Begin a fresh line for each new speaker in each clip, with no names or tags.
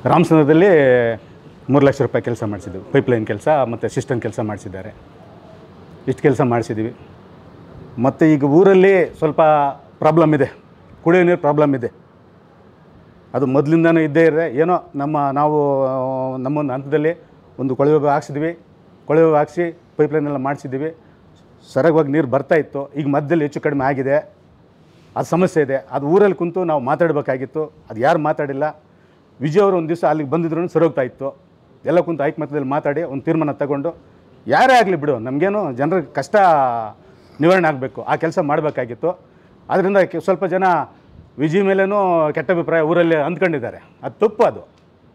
ರಾಮಸಂದ್ರದಲ್ಲಿ ಮೂರು ಲಕ್ಷ ರೂಪಾಯಿ ಕೆಲಸ ಮಾಡಿಸಿದ್ವಿ ಪೈಪ್ಲೈನ್ ಕೆಲಸ ಮತ್ತು ಸಿಸ್ಟಮ್ ಕೆಲಸ ಮಾಡಿಸಿದ್ದಾರೆ ಇಷ್ಟು ಕೆಲಸ ಮಾಡಿಸಿದ್ದೀವಿ ಮತ್ತು ಈಗ ಊರಲ್ಲಿ ಸ್ವಲ್ಪ ಪ್ರಾಬ್ಲಮ್ ಇದೆ ಕುಡಿಯೋ ನೀರು ಪ್ರಾಬ್ಲಮ್ ಇದೆ ಅದು ಮೊದಲಿಂದನೂ ಇದ್ದೇ ಇದೆ ಏನೋ ನಮ್ಮ ನಾವು ಆ, ನಮ್ಮ ಒಂದು ಹಂತದಲ್ಲಿ ಒಂದು ಕೊಳವೆ ಬಾವಿ ಹಾಕ್ಸಿದ್ವಿ ಕೊಳವೆ ಬಾವಿ ಹಾಕ್ಸಿ ಪೈಪ್ಲೈನ್ ಎಲ್ಲ ಮಾಡಿಸಿದ್ದೀವಿ ಸರಾಗವಾಗಿ ನೀರು ಬರ್ತಾ ಇತ್ತು ಈಗ ಮಧ್ಯದಲ್ಲಿ ಹೆಚ್ಚು ಕಡಿಮೆ ಆಗಿದೆ ಅದು ಸಮಸ್ಯೆ ಇದೆ ಅದು ಊರಲ್ಲಿ ಕುಂತು ನಾವು ಮಾತಾಡಬೇಕಾಗಿತ್ತು ಅದು ಯಾರು ಮಾತಾಡಿಲ್ಲ ವಿಜಯ್ ಅವರು ಒಂದು ದಿವಸ ಅಲ್ಲಿಗೆ ಬಂದಿದ್ರು ಸರೋಗ್ತಾ ಇತ್ತು ಎಲ್ಲ ಕುಂತು ಐಕ್ಮತದಲ್ಲಿ ಮಾತಾಡಿ ಒಂದು ತೀರ್ಮಾನ ತಗೊಂಡು ಯಾರೇ ಆಗಲಿ ಬಿಡು ನಮಗೇನು ಜನರಿಗೆ ಕಷ್ಟ ನಿವಾರಣೆ ಆಗಬೇಕು ಆ ಕೆಲಸ ಮಾಡಬೇಕಾಗಿತ್ತು ಅದರಿಂದ ಕೆ- ಸ್ವಲ್ಪ ಜನ ವಿಜಯ್ ಮೇಲೇನೂ ಕೆಟ್ಟ ಅಭಿಪ್ರಾಯ ಊರಲ್ಲಿ ಅಂದ್ಕೊಂಡಿದ್ದಾರೆ ಅದು ತಪ್ಪು ಅದು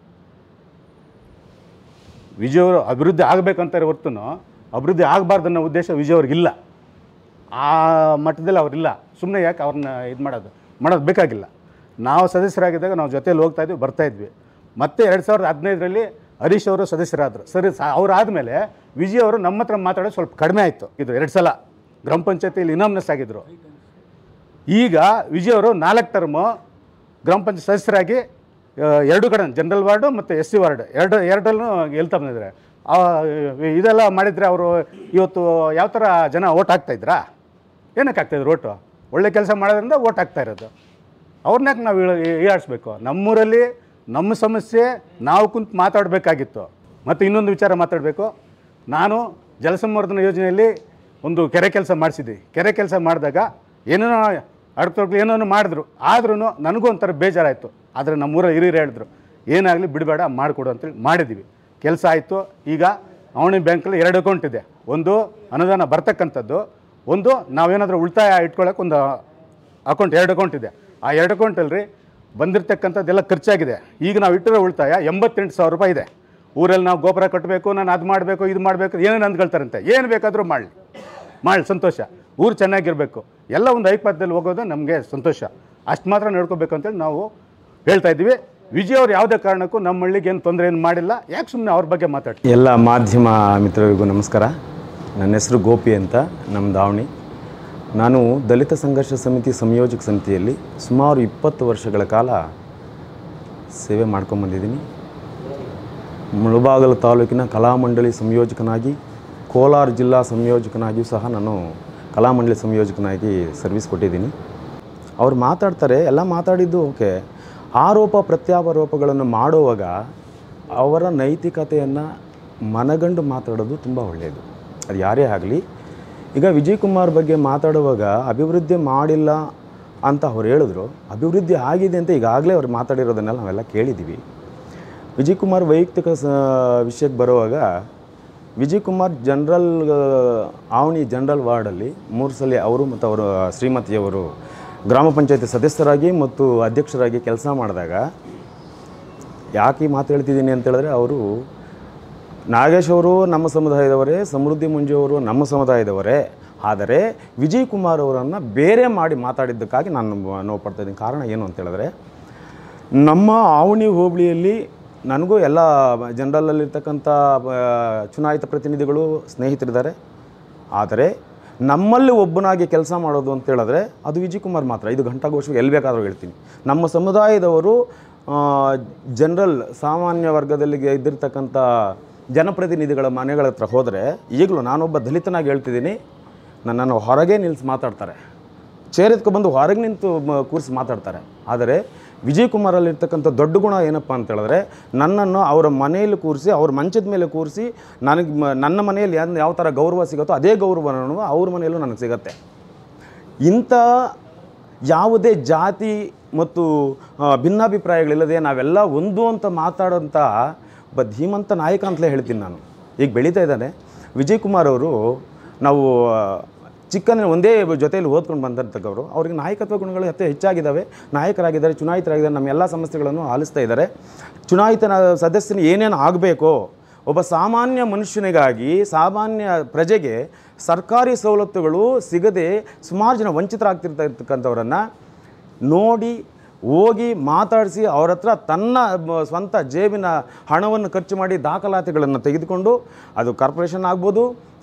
ವಿಜಯ್ ಅವರು ಅಭಿವೃದ್ಧಿ ಆಗಬೇಕಂತಾರೆ ಹೊರತು ಅಭಿವೃದ್ಧಿ ಆಗಬಾರ್ದು ಅನ್ನೋ ಉದ್ದೇಶ ವಿಜಯ್ ಅವ್ರಿಗಿಲ್ಲ ಆ ಮಟ್ಟದಲ್ಲಿ ಅವರಿಲ್ಲ ಸುಮ್ಮನೆ ಯಾಕೆ ಅವ್ರನ್ನ ಇದು ಮಾಡೋದು ಮಾಡೋದು ಬೇಕಾಗಿಲ್ಲ ನಾವು ಸದಸ್ಯರಾಗಿದ್ದಾಗ ನಾವು ಜೊತೆಯಲ್ಲಿ ಹೋಗ್ತಾ ಇದ್ವಿ ಬರ್ತಾ ಇದ್ವಿ ಮತ್ತೆ ಎರಡು ಸಾವಿರದ ಹದಿನೈದರಲ್ಲಿ ಹರೀಶ್ ಅವರು ಸದಸ್ಯರಾದರು ಸರಿ ಸ ಅವ್ರು ಆದಮೇಲೆ ವಿಜಯ್ ಅವರು ನಮ್ಮ ಹತ್ರ ಮಾತಾಡೋದು ಸ್ವಲ್ಪ ಕಡಿಮೆ ಆಯಿತು ಇದು ಎರಡು ಸಲ ಗ್ರಾಮ ಪಂಚಾಯತಿಯಲ್ಲಿ ಇನಾಮ್ನೆಸ್ ಆಗಿದ್ದರು ಈಗ ವಿಜಯ್ ಅವರು ನಾಲ್ಕು ಟರ್ಮು ಗ್ರಾಮ ಪಂಚಾಯತ್ ಸದಸ್ಯರಾಗಿ ಆ, ಎರಡು ಕಡೆ ಜನರಲ್ ವಾರ್ಡು ಮತ್ತು ಎಸ್ ಸಿ ವಾರ್ಡ್ ಎರಡು ಎರಡಲ್ಲೂ ಗೆಲ್ತಾ ಬಂದಿದ್ದಾರೆ ಆ, ಇದೆಲ್ಲ ಮಾಡಿದರೆ ಅವರು ಇವತ್ತು ಯಾವ ಥರ ಜನ ಓಟ್ ಹಾಕ್ತಾಯಿದ್ರಾ ಏನಕ್ಕೆ ಹಾಕ್ತಾಯಿದ್ರು ಓಟು ಒಳ್ಳೆ ಕೆಲಸ ಮಾಡೋದ್ರಿಂದ ಓಟ್ ಹಾಕ್ತಾ ಇರೋದು ಅವ್ರನ್ನ ನಾವು ಹೀಯಾಡಿಸ್ಬೇಕು ನಮ್ಮೂರಲ್ಲಿ ನಮ್ಮ ಸಮಸ್ಯೆ ನಾವು ಕುಂತು ಮಾತಾಡಬೇಕಾಗಿತ್ತು ಮತ್ತು ಇನ್ನೊಂದು ವಿಚಾರ ಮಾತಾಡಬೇಕು ನಾನು ಜಲಸಂವರ್ಧನ ಯೋಜನೆಯಲ್ಲಿ ಒಂದು ಕೆರೆ ಕೆಲಸ ಮಾಡಿಸಿದ್ವಿ ಕೆರೆ ಕೆಲಸ ಮಾಡಿದಾಗ ಏನೇನೋ ಅಡ್ಕೊಡ್ಲಿ ಏನೋ ಮಾಡಿದ್ರು ಆದ್ರೂ ನನಗೂ ಒಂಥರ ಬೇಜಾರಾಯಿತು ಆದರೆ ನಮ್ಮೂರ ಹಿರಿಯರು ಹೇಳಿದ್ರು ಏನಾಗಲಿ ಬಿಡಬೇಡ ಮಾಡಿಕೊಡು ಅಂತೇಳಿ ಮಾಡಿದ್ದೀವಿ ಕೆಲಸ ಆಯಿತು ಈಗ ಅವಣಿ ಬ್ಯಾಂಕಲ್ಲಿ ಎರಡು ಅಕೌಂಟ್ ಇದೆ ಒಂದು ಅನುದಾನ ಬರ್ತಕ್ಕಂಥದ್ದು ಒಂದು ನಾವೇನಾದರೂ ಉಳಿತಾಯ ಇಟ್ಕೊಳ್ಳೋಕೆ ಒಂದು ಅಕೌಂಟ್ ಎರಡು ಅಕೌಂಟ್ ಇದೆ ಆ ಎರಡು ಅಕೌಂಟಲ್ಲಿ ಬಂದಿರತಕ್ಕಂಥದ್ದೆಲ್ಲ ಖರ್ಚಾಗಿದೆ ಈಗ ನಾವು ಇಟ್ಟಿರೋ ಉಳಿತಾಯ ಎಂಬತ್ತೆಂಟು ಸಾವಿರ ರೂಪಾಯಿ ಇದೆ ಊರಲ್ಲಿ ನಾವು ಗೋಪುರ ಕಟ್ಟಬೇಕು ನಾನು ಅದು ಮಾಡಬೇಕು ಇದು ಮಾಡಬೇಕು ಏನೇನು ಅಂದ್ಕೊಳ್ತಾರಂತೆ ಏನು ಬೇಕಾದರೂ ಮಾಡಲಿ ಮಾಡಲಿ ಸಂತೋಷ ಊರು ಚೆನ್ನಾಗಿರಬೇಕು ಎಲ್ಲ ಒಂದು ಐಕ್ಯದಲ್ಲಿ ಹೋಗೋದು ನಮಗೆ ಸಂತೋಷ ಅಷ್ಟು ಮಾತ್ರ ನೋಡ್ಕೋಬೇಕು ಅಂತೇಳಿ ನಾವು ಹೇಳ್ತಾ ಇದ್ದೀವಿ ವಿಜಯ್ ಅವ್ರು ಯಾವುದೇ ಕಾರಣಕ್ಕೂ ನಮ್ಮ ಹಳ್ಳಿಗೆ ಏನು ತೊಂದರೆ ಏನು ಮಾಡಿಲ್ಲ ಯಾಕೆ ಸುಮ್ಮನೆ ಅವ್ರ ಬಗ್ಗೆ ಮಾತಾಡ್ತೀವಿ
ಎಲ್ಲ ಮಾಧ್ಯಮ ಮಿತ್ರರಿಗೂ ನಮಸ್ಕಾರ ನನ್ನ ಹೆಸರು ಗೋಪಿ ಅಂತ ನಮ್ಮ ದಾವಣಿ ನಾನು ದಲಿತ ಸಂಘರ್ಷ ಸಮಿತಿ ಸಂಯೋಜಕ ಸಮಿತಿಯಲ್ಲಿ ಸುಮಾರು ಇಪ್ಪತ್ತು ವರ್ಷಗಳ ಕಾಲ ಸೇವೆ ಮಾಡ್ಕೊಂಬಂದಿದ್ದೀನಿ ಮುಳಬಾಗಲ ತಾಲೂಕಿನ ಕಲಾಮಂಡಳಿ ಸಂಯೋಜಕನಾಗಿ ಕೋಲಾರ ಜಿಲ್ಲಾ ಸಂಯೋಜಕನಾಗಿಯೂ ಸಹ ನಾನು ಕಲಾಮಂಡಳಿ ಸಂಯೋಜಕನಾಗಿ ಸರ್ವಿಸ್ ಕೊಟ್ಟಿದ್ದೀನಿ ಅವ್ರು ಮಾತಾಡ್ತಾರೆ ಎಲ್ಲ ಮಾತಾಡಿದ್ದು ಓಕೆ ಆರೋಪ ಪ್ರತ್ಯಾರೋಪಗಳನ್ನು ಮಾಡುವಾಗ ಅವರ ನೈತಿಕತೆಯನ್ನು ಮನಗಂಡು ಮಾತಾಡೋದು ತುಂಬ ಒಳ್ಳೆಯದು ಅದು ಯಾರೇ ಆಗಲಿ ಈಗ ವಿಜಯ್ ಕುಮಾರ್ ಬಗ್ಗೆ ಮಾತಾಡುವಾಗ ಅಭಿವೃದ್ಧಿ ಮಾಡಿಲ್ಲ ಅಂತ ಅವ್ರು ಹೇಳಿದ್ರು ಅಭಿವೃದ್ಧಿ ಆಗಿದೆ ಅಂತ ಈಗಾಗಲೇ ಅವ್ರು ಮಾತಾಡಿರೋದನ್ನೆಲ್ಲ ನಾವೆಲ್ಲ ಕೇಳಿದ್ದೀವಿ ವಿಜಯ್ ಕುಮಾರ್ ವೈಯಕ್ತಿಕ ಸ ವಿಷಯಕ್ಕೆ ಬರುವಾಗ ವಿಜಯ್ ಕುಮಾರ್ ಜನರಲ್ ಆವಣಿ ಜನರಲ್ ವಾರ್ಡಲ್ಲಿ ಮೂರು ಸಲ ಅವರು ಮತ್ತು ಅವರು ಶ್ರೀಮತಿಯವರು ಗ್ರಾಮ ಪಂಚಾಯತಿ ಸದಸ್ಯರಾಗಿ ಮತ್ತು ಅಧ್ಯಕ್ಷರಾಗಿ ಕೆಲಸ ಮಾಡಿದಾಗ ಯಾಕೆ ಈ ಮಾತು ಹೇಳ್ತಿದ್ದೀನಿ ಅಂತ ಹೇಳಿದ್ರೆ ಅವರು ನಾಗೇಶ್ ಅವರು ನಮ್ಮ ಸಮುದಾಯದವರೇ ಸಮೃದ್ಧಿ ಮಂಜು ಅವರು ನಮ್ಮ ಸಮುದಾಯದವರೇ ಆದರೆ ವಿಜಯ್ ಕುಮಾರ್ ಅವರನ್ನು ಬೇರೆ ಮಾಡಿ ಮಾತಾಡಿದ್ದಕ್ಕಾಗಿ ನಾನು ನೋವು ಪಡ್ತಾ ಇದ್ದೀನಿ ಕಾರಣ ಏನು ಅಂತ ಹೇಳಿದ್ರೆ ನಮ್ಮ ಆವಣಿ ಹೋಬಳಿಯಲ್ಲಿ ನನಗೂ ಎಲ್ಲ ಜನರಲ್ಲಲ್ಲಿರ್ತಕ್ಕಂಥ ಆ, ಚುನಾಯಿತ ಪ್ರತಿನಿಧಿಗಳು ಸ್ನೇಹಿತರಿದ್ದಾರೆ ಆದರೆ ನಮ್ಮಲ್ಲಿ ಒಬ್ಬನಾಗಿ ಕೆಲಸ ಮಾಡೋದು ಅಂತ ಹೇಳಿದ್ರೆ ಅದು ವಿಜಯ್ ಕುಮಾರ್ ಮಾತ್ರ ಇದು ಘಂಟಾಘೋಷ ಎಲ್ಲಿ ಬೇಕಾದರೂ ಹೇಳ್ತೀನಿ ನಮ್ಮ ಸಮುದಾಯದವರು ಜನರಲ್ ಸಾಮಾನ್ಯ ವರ್ಗದಲ್ಲಿ ಇದ್ದಿರ್ತಕ್ಕಂಥ ಜನಪ್ರತಿನಿಧಿಗಳ ಮನೆಗಳ ಹತ್ರ ಹೋದರೆ ಈಗಲೂ ನಾನೊಬ್ಬ ದಲಿತನಾಗಿ ಹೇಳ್ತಿದ್ದೀನಿ ನನ್ನನ್ನು ಹೊರಗೆ ನಿಲ್ಲಿಸಿ ಮಾತಾಡ್ತಾರೆ ಚೇರ್ ಎತ್ಕೊಬಂದು ಹೊರಗೆ ನಿಂತು ಮ- ಕೂರಿಸಿ ಮಾತಾಡ್ತಾರೆ ಆದರೆ ವಿಜಯ್ ಕುಮಾರಲ್ಲಿರ್ತಕ್ಕಂಥ ದೊಡ್ಡ ಗುಣ ಏನಪ್ಪ ಅಂತ ಹೇಳಿದ್ರೆ ನನ್ನನ್ನು ಅವರ ಮನೆಯಲ್ಲಿ ಕೂರಿಸಿ ಅವ್ರ ಮಂಚದ ಮೇಲೆ ಕೂರಿಸಿ ನನಗೆ ಮ- ನನ್ನ ಮನೆಯಲ್ಲಿ ಯಾವ ಯಾವ ಥರ ಗೌರವ ಸಿಗುತ್ತೋ ಅದೇ ಗೌರವವನ್ನು ಅವ್ರ ಮನೆಯಲ್ಲೂ ನನಗೆ ಸಿಗತ್ತೆ ಇಂಥ ಯಾವುದೇ ಜಾತಿ ಮತ್ತು ಆ, ಭಿನ್ನಾಭಿಪ್ರಾಯಗಳಿಲ್ಲದೆ ನಾವೆಲ್ಲ ಒಂದು ಅಂತ ಮಾತಾಡೋಂಥ ಒಬ್ಬ ಧೀಮಂತ ನಾಯಕ ಅಂತಲೇ ಹೇಳ್ತೀನಿ ನಾನು ಈಗ ಬೆಳೀತಾ ಇದ್ದಾನೆ ವಿಜಯ್ ಕುಮಾರ್ ಅವರು ನಾವು ಆ, ಚಿಕ್ಕಂದಿನ ಒಂದೇ ಜೊತೆಯಲ್ಲಿ ಓದ್ಕೊಂಡು ಬಂದಿರ್ತಕ್ಕವರು ಅವ್ರಿಗೆ ನಾಯಕತ್ವ ಗುಣಗಳು ಅತಿ ಹೆಚ್ಚಾಗಿದ್ದಾವೆ ನಾಯಕರಾಗಿದ್ದಾರೆ ಚುನಾಯಿತರಾಗಿದ್ದಾರೆ ನಮ್ಮ ಎಲ್ಲ ಸಮಸ್ಯೆಗಳನ್ನು ಆಲಿಸ್ತಾ ಇದ್ದಾರೆ ಚುನಾಯಿತ ಸದಸ್ಯನ ಏನೇನು ಆಗಬೇಕೋ ಒಬ್ಬ ಸಾಮಾನ್ಯ ಮನುಷ್ಯನಿಗಾಗಿ ಸಾಮಾನ್ಯ ಪ್ರಜೆಗೆ ಸರ್ಕಾರಿ ಸವಲತ್ತುಗಳು ಸಿಗದೆ ಸುಮಾರು ಜನ ವಂಚಿತರಾಗ್ತಿರ್ತಾ ಇರ್ತಕ್ಕಂಥವ್ರನ್ನು ನೋಡಿ ಹೋಗಿ ಮಾತಾಡಿಸಿ ಅವ್ರ ಹತ್ರ ತನ್ನ ಮ- ಸ್ವಂತ ಜೇಬಿನ ಹಣವನ್ನು ಖರ್ಚು ಮಾಡಿ ದಾಖಲಾತಿಗಳನ್ನು ತೆಗೆದುಕೊಂಡು ಅದು ಕಾರ್ಪೊರೇಷನ್ ಆಗ್ಬೋದು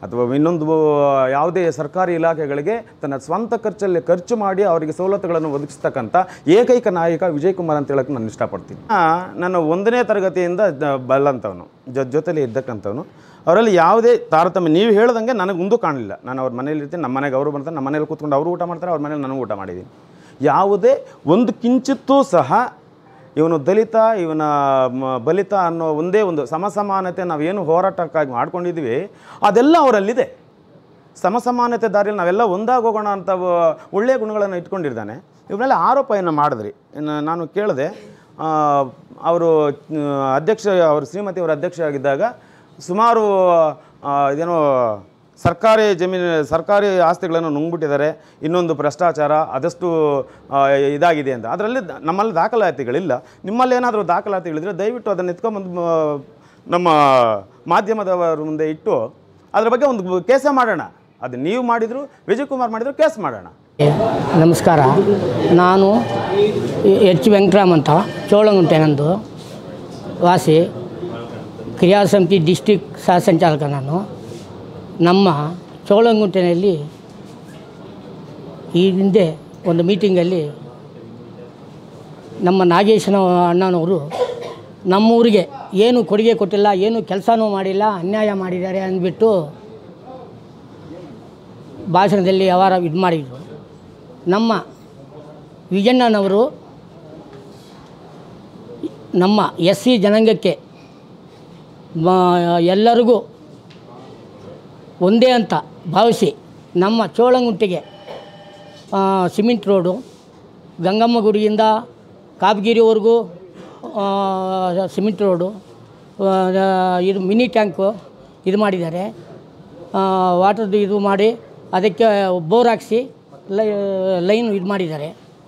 ಅಥವಾ ಇನ್ನೊಂದು ಯಾವುದೇ ಸರ್ಕಾರಿ ಇಲಾಖೆಗಳಿಗೆ ತನ್ನ ಸ್ವಂತ ಖರ್ಚಲ್ಲಿ ಖರ್ಚು ಮಾಡಿ ಅವರಿಗೆ ಸವಲತ್ತುಗಳನ್ನು ಒದಗಿಸ್ತಕ್ಕಂಥ ಏಕೈಕ ನಾಯಕ ವಿಜಯ್ ಕುಮಾರ್ ಅಂತ ಹೇಳಕ್ಕೆ ನಾನು ಇಷ್ಟಪಡ್ತೀನಿ ಆ, ನಾನು ಒಂದನೇ ತರಗತಿಯಿಂದ ದ- ಬಲ್ಲಂಥವನು ಜೊ ಜೊತೆಲಿ ಇದ್ದಕ್ಕಂಥವನು ಅವರಲ್ಲಿ ಯಾವುದೇ ತಾರತಮ್ಯ ನೀವು ಹೇಳ್ದಂಗೆ ನನಗೆ ಮುಂದೂ ಕಾಣಲಿಲ್ಲ ನಾನು ಅವ್ರ ಮನೇಲಿ ಇರ್ತೀನಿ ನಮ್ಮ ಮನೆಗೆ ಅವರು ಬರ್ತಾರೆ ನಮ್ಮ ಮನೇಲಿ ಕೂತ್ಕೊಂಡು ಅವರು ಊಟ ಮಾಡ್ತಾರೆ ಅವ್ರ ಮನೇಲಿ ನಾನು ಊಟ ಮಾಡಿದ್ದೀನಿ ಯಾವುದೇ ಒಂದು ಕಿಂಚಿತ್ತೂ ಸಹ ಇವನು ದಲಿತ ಇವನ ಮ- ಬಲಿತ ಅನ್ನೋ ಒಂದೇ ಒಂದು ಸಮಸಮಾನತೆ ನಾವೇನು ಹೋರಾಟಕ್ಕಾಗಿ ಮಾಡ್ಕೊಂಡಿದ್ವಿ ಅದೆಲ್ಲ ಅವರಲ್ಲಿದೆ ಸಮಸಮಾನತೆ ದಾರಿಯಲ್ಲಿ ನಾವೆಲ್ಲ ಒಂದಾಗಿ ಹೋಗೋಣ ಅಂತ ವ- ಒಳ್ಳೆಯ ಗುಣಗಳನ್ನು ಇಟ್ಕೊಂಡಿರ್ತಾನೆ ಇವನ್ನೆಲ್ಲ ಆರೋಪ ಏನು ಮಾಡಿದ್ರಿ ಇನ್ನು ನಾನು ಕೇಳಿದೆ ಅವರು ಅಧ್ಯಕ್ಷ ಅವರು ಶ್ರೀಮತಿ ಅವರ ಅಧ್ಯಕ್ಷ ಆಗಿದ್ದಾಗ ಸುಮಾರು ಆ, ಇದೇನೋ ಸರ್ಕಾರಿ ಜಮೀನು ಸರ್ಕಾರಿ ಆಸ್ತಿಗಳನ್ನು ನುಂಗ್ಬಿಟ್ಟಿದ್ದಾರೆ ಇನ್ನೊಂದು ಭ್ರಷ್ಟಾಚಾರ ಅದಷ್ಟು ಆ, ಇದಾಗಿದೆ ಅಂತ ಅದರಲ್ಲಿ ದ- ನಮ್ಮಲ್ಲಿ ದಾಖಲಾತಿಗಳಿಲ್ಲ ನಿಮ್ಮಲ್ಲಿ ಏನಾದರೂ ದಾಖಲಾತಿಗಳಿದ್ರೆ ದಯವಿಟ್ಟು ಅದನ್ನು ಎತ್ಕೊಂಬಂದು ಮ- ನಮ್ಮ ಮಾಧ್ಯಮದವರ ಮುಂದೆ ಇಟ್ಟು ಅದ್ರ ಬಗ್ಗೆ ಒಂದು ಕೇಸ ಮಾಡೋಣ ಅದು ನೀವು ಮಾಡಿದ್ರು ವಿಜಯ್ ಕುಮಾರ್ ಮಾಡಿದ್ರು ಕೇಸ್ ಮಾಡೋಣ
ನಮಸ್ಕಾರ ನಾನು ಎಚ್ ವೆಂಕಟರಾಮ್ ಅಂತ ಚೋಳಗುಂಟೆ ನಂದು ವಾಸಿ ಕ್ರಿಯಾ ಸಮಿತಿ ಡಿಸ್ಟಿಕ್ ಸಹ ಸಂಚಾಲಕ ನಾನು ನಮ್ಮ ಚೋಳಗುಂಟೆನಲ್ಲಿ ಈ ಹಿಂದೆ ಒಂದು ಮೀಟಿಂಗಲ್ಲಿ ನಮ್ಮ ನಾಗೇಶನ ಅಣ್ಣನವರು ನಮ್ಮೂರಿಗೆ ಏನು ಕೊಡುಗೆ ಕೊಟ್ಟಿಲ್ಲ ಏನು ಕೆಲಸನೂ ಮಾಡಿಲ್ಲ ಅನ್ಯಾಯ ಮಾಡಿದ್ದಾರೆ ಅಂದ್ಬಿಟ್ಟು ಭಾಷಣದಲ್ಲಿ ಅವರ ಇದು ಮಾಡಿದರು ನಮ್ಮ ವಿಜಣ್ಣನವರು ನಮ್ಮ ಎಸ್ ಸಿ ಜನಾಂಗಕ್ಕೆ ಮ- ಎಲ್ಲರಿಗೂ ಒಂದೇ ಅಂತ ಭಾವಿಸಿ ನಮ್ಮ ಚೋಳಂಗುಂಟಿಗೆ ಆ, ಸಿಮೆಂಟ್ ರೋಡು ಗಂಗಮ್ಮ ಗುಡಿಯಿಂದ ಕಾಪಗಿರಿವರೆಗೂ ಆ, ಸಿಮೆಂಟ್ ರೋಡು ಆ, ಇದು ಮಿನಿ ಟ್ಯಾಂಕು ಇದು ಮಾಡಿದ್ದಾರೆ ವಾಟರ್ದು ಇದು ಮಾಡಿ ಅದಕ್ಕೆ ಬೋರ್ ಹಾಕ್ಸಿ ಲೈ ಲೈನ್ ಇದು ಮಾಡಿದ್ದಾರೆ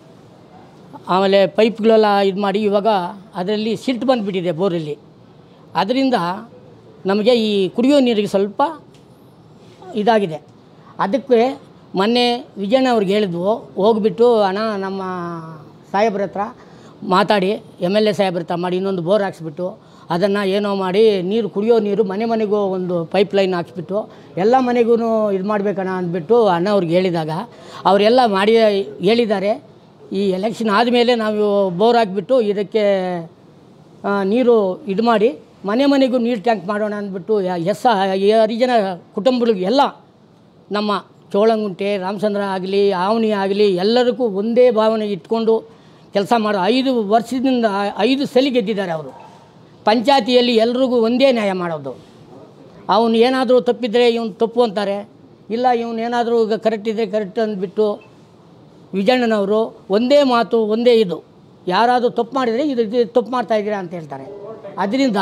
ಆಮೇಲೆ ಪೈಪ್ಗಳೆಲ್ಲ ಇದು ಮಾಡಿ ಇವಾಗ ಅದರಲ್ಲಿ ಸಿಲ್ಟ್ ಬಂದುಬಿಟ್ಟಿದೆ ಬೋರಲ್ಲಿ ಅದರಿಂದ ನಮಗೆ ಈ ಕುಡಿಯೋ ನೀರಿಗೆ ಸ್ವಲ್ಪ ಇದಾಗಿದೆ ಅದಕ್ಕೆ ಮೊನ್ನೆ ವಿಜಯಣ್ಣ ಅವ್ರಿಗೆ ಹೇಳಿದ್ವು ಹೋಗ್ಬಿಟ್ಟು ಅಣ್ಣ ನಮ್ಮ ಸಾಹೇಬ್ರ ಹತ್ರ ಮಾತಾಡಿ ಎಮ್ ಎಲ್ ಎ ಸಾಹೇಬ್ರ ಹತ್ರ ಮಾಡಿ ಇನ್ನೊಂದು ಬೋರ್ ಹಾಕ್ಸ್ಬಿಟ್ಟು ಅದನ್ನು ಏನೋ ಮಾಡಿ ನೀರು ಕುಡಿಯೋ ನೀರು ಮನೆ ಮನೆಗೂ ಒಂದು ಪೈಪ್ ಲೈನ್ ಹಾಕ್ಸ್ಬಿಟ್ಟು ಎಲ್ಲ ಮನೆಗೂ ಇದು ಮಾಡಬೇಕಣ್ಣ ಅಂದ್ಬಿಟ್ಟು ಅಣ್ಣ ಅವ್ರಿಗೆ ಹೇಳಿದಾಗ ಅವರೆಲ್ಲ ಮಾಡಿ ಹೇಳಿದ್ದಾರೆ ಈ ಎಲೆಕ್ಷನ್ ಆದಮೇಲೆ ನಾವು ಬೋರ್ ಹಾಕ್ಬಿಟ್ಟು ಇದಕ್ಕೆ ಆ, ನೀರು ಇದು ಮಾಡಿ ಮನೆ ಮನೆಗೂ ನೀರು ಟ್ಯಾಂಕ್ ಮಾಡೋಣ ಅಂದ್ಬಿಟ್ಟು ಯ- ಎಸ್ ಈ ಹರಿಜನ ಕುಟುಂಬಗಳಿಗೆ ಎಲ್ಲ ನಮ್ಮ ಚೋಳಂಗುಂಟೆ ರಾಮಚಂದ್ರ ಆಗಲಿ ಆವನಿ ಆಗಲಿ ಎಲ್ಲರಿಗೂ ಒಂದೇ ಭಾವನೆ ಇಟ್ಕೊಂಡು ಕೆಲಸ ಮಾಡೋ ಐದು ವರ್ಷದಿಂದ ಐದು ಸಲ ಗೆದ್ದಿದ್ದಾರೆ ಅವರು ಪಂಚಾಯತಿಯಲ್ಲಿ ಎಲ್ರಿಗೂ ಒಂದೇ ನ್ಯಾಯ ಮಾಡೋದು ಅವನು ಏನಾದರೂ ತಪ್ಪಿದರೆ ಇವನು ತಪ್ಪು ಅಂತಾರೆ ಇಲ್ಲ ಇವನು ಏನಾದರೂ ಈಗ ಕರೆಕ್ಟ್ ಇದ್ದರೆ ಕರೆಕ್ಟ್ ಅಂದ್ಬಿಟ್ಟು ವಿಜಯಣ್ಣನವರು ಒಂದೇ ಮಾತು ಒಂದೇ ಇದು ಯಾರಾದರೂ ತಪ್ಪು ಮಾಡಿದರೆ ಇದು ಇದು ತಪ್ಪು ಮಾಡ್ತಾ ಇದ್ದೀರಾ ಅಂತ ಹೇಳ್ತಾರೆ ಅದರಿಂದ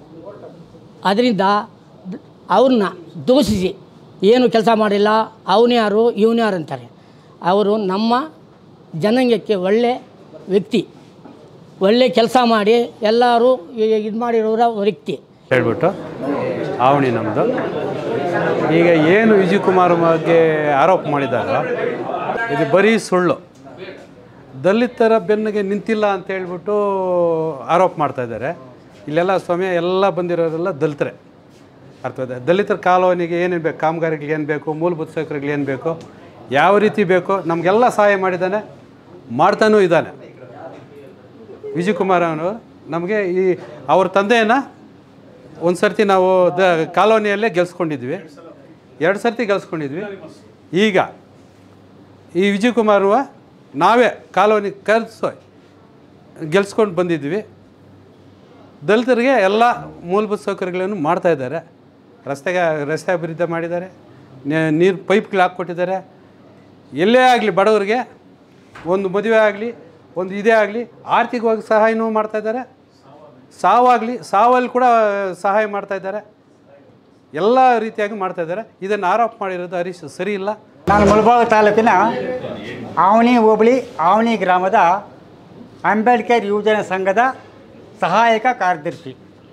ಅದರಿಂದ ದ್- ಅವ್ರನ್ನ ದೂಷಿಸಿ ಏನು ಕೆಲಸ ಮಾಡಿಲ್ಲ ಅವನು ಯಾರು ಇವನು ಯಾರು ಅಂತಾರೆ ಅವರು ನಮ್ಮ ಜನಾಂಗಕ್ಕೆ ಒಳ್ಳೆ ವ್ಯಕ್ತಿ ಒಳ್ಳೆ ಕೆಲಸ ಮಾಡಿ ಎಲ್ಲರೂ ಇದು ಮಾಡಿರೋರ ವ್ಯಕ್ತಿ
ಹೇಳ್ಬಿಟ್ಟು ಆವಣಿ ನಮ್ಮದು ಈಗ ಏನು ವಿಜಯ್ ಕುಮಾರ್ ಬಗ್ಗೆ ಆರೋಪ ಮಾಡಿದಾರೋ ಇದು ಬರೀ ಸುಳ್ಳು ದಲಿತರ ಬೆನ್ನಿಗೆ ನಿಂತಿಲ್ಲ ಅಂತ ಹೇಳ್ಬಿಟ್ಟು ಆರೋಪ ಮಾಡ್ತಾ ಇದ್ದಾರೆ ಇಲ್ಲೆಲ್ಲ ಸ್ವಾಮಿ ಎಲ್ಲ ಬಂದಿರೋರೆಲ್ಲ ದಲಿತರೆ ಅರ್ಥವಾದ ದಲಿತರ ಕಾಲೋನಿಗೆ ಏನೇನು ಬೇಕು ಕಾಮಗಾರಿಗಳಿಗೆ ಏನು ಬೇಕು ಮೂಲಭೂತ ಸೌಕರ್ಯಗಳು ಏನು ಬೇಕು ಯಾವ ರೀತಿ ಬೇಕೋ ನಮಗೆಲ್ಲ ಸಹಾಯ ಮಾಡಿದ್ದಾನೆ ಮಾಡ್ತಾನೂ ಇದ್ದಾನೆ ವಿಜಯ್ ಕುಮಾರ್ ಅವನು ನಮಗೆ ಈ ಅವ್ರ ತಂದೆಯನ್ನು ಒಂದು ಸರ್ತಿ ನಾವು ದ ಕಾಲೋನಿಯಲ್ಲೇ ಗೆಲ್ಸ್ಕೊಂಡಿದ್ವಿ ಎರಡು ಸರ್ತಿ ಗೆಲ್ಸ್ಕೊಂಡಿದ್ವಿ ಈಗ ಈ ವಿಜಯ್ ಕುಮಾರುವ ನಾವೇ ಕಾಲೋನಿ ಕರೆಸೋ ಗೆಲ್ಸ್ಕೊಂಡು ಬಂದಿದ್ವಿ ದಲಿತರಿಗೆ ಎಲ್ಲ ಮೂಲಭೂತ ಸೌಕರ್ಯಗಳನ್ನು ಮಾಡ್ತಾ ಇದ್ದಾರೆ ರಸ್ತೆಗೆ ರಸ್ತೆ ಅಭಿವೃದ್ಧಿ ಮಾಡಿದ್ದಾರೆ ನೆ- ನೀರು ಪೈಪ್ಗಳು ಹಾಕ್ಕೊಟ್ಟಿದ್ದಾರೆ ಎಲ್ಲೇ ಆಗಲಿ ಬಡವರಿಗೆ ಒಂದು ಮದುವೆ ಆಗಲಿ ಒಂದು ಇದೇ ಆಗಲಿ ಆರ್ಥಿಕವಾಗಿ ಸಹಾಯನೂ ಮಾಡ್ತಾ ಇದ್ದಾರೆ ಸಾವಾಗಲಿ ಸಾವಲ್ಲಿ ಕೂಡ ಸಹಾಯ ಮಾಡ್ತಾ ಇದ್ದಾರೆ ಎಲ್ಲ ರೀತಿಯಾಗಿ ಮಾಡ್ತಾ ಇದ್ದಾರೆ ಇದನ್ನು ಆರೋಪ ಮಾಡಿರೋದು ಹರೀಶ್ ಸರಿ ಇಲ್ಲ
ನಾನು ಮುಳಬಾಗ ತಾಲೂಕಿನ ಆವಣಿ ಹೋಬಳಿ ಆವಣಿ ಗ್ರಾಮದ ಅಂಬೇಡ್ಕರ್ ಯುವಜನ ಸಂಘದ ಸಹಾಯಕ ಕಾರ್ಯದರ್ಶಿ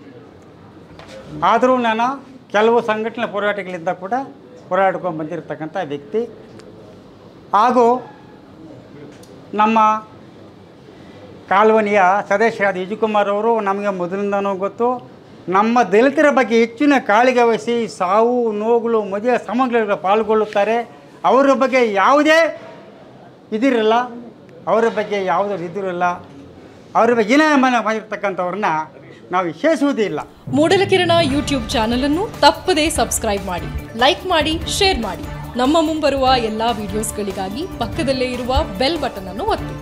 ಆದರೂ ನಾನು ಕೆಲವು ಸಂಘಟನೆ ಹೋರಾಟಗಳಿಂದ ಕೂಡ ಹೋರಾಡ್ಕೊಂಡು ಬಂದಿರತಕ್ಕಂಥ ವ್ಯಕ್ತಿ ಹಾಗೂ ನಮ್ಮ ಕಾಲ್ವನಿಯ ಸದಸ್ಯರಾದ ವಿಜಯಕುಮಾರ್ ಅವರು ನಮಗೆ ಮೊದಲಿಂದನೂ ಗೊತ್ತು ನಮ್ಮ ದಲಿತರ ಬಗ್ಗೆ ಹೆಚ್ಚಿನ ಕಾಳಿಗೆ ವಹಿಸಿ ಸಾವು ನೋವುಗಳು ಮದುವೆ ಸಮಗ್ರಗಳು ಪಾಲ್ಗೊಳ್ಳುತ್ತಾರೆ ಅವರ ಬಗ್ಗೆ ಯಾವುದೇ ಇದಿರಲ್ಲ ಅವರ ಬಗ್ಗೆ ಯಾವುದೇ ಇದಿರಲ್ಲ ಅವರ ಬಗ್ಗೆ ಏನೇ ಮನ ಮಾಡಿರ್ತಕ್ಕಂಥವ್ರನ್ನ ನಾವು ವಿಶೇಷಿಸುವುದಿಲ್ಲ
ಮೂಡಲಕಿರಣ ಯೂಟ್ಯೂಬ್ ಚಾನಲ್ ಅನ್ನು ತಪ್ಪದೇ ಸಬ್ಸ್ಕ್ರೈಬ್ ಮಾಡಿ ಲೈಕ್ ಮಾಡಿ ಶೇರ್ ಮಾಡಿ ನಮ್ಮ ಮುಂಬರುವ ಎಲ್ಲಾ ವಿಡಿಯೋಸ್ಗಳಿಗಾಗಿ ಪಕ್ಕದಲ್ಲೇ ಇರುವ ಬೆಲ್ ಬಟನ್ ಅನ್ನು ಒತ್ತಿ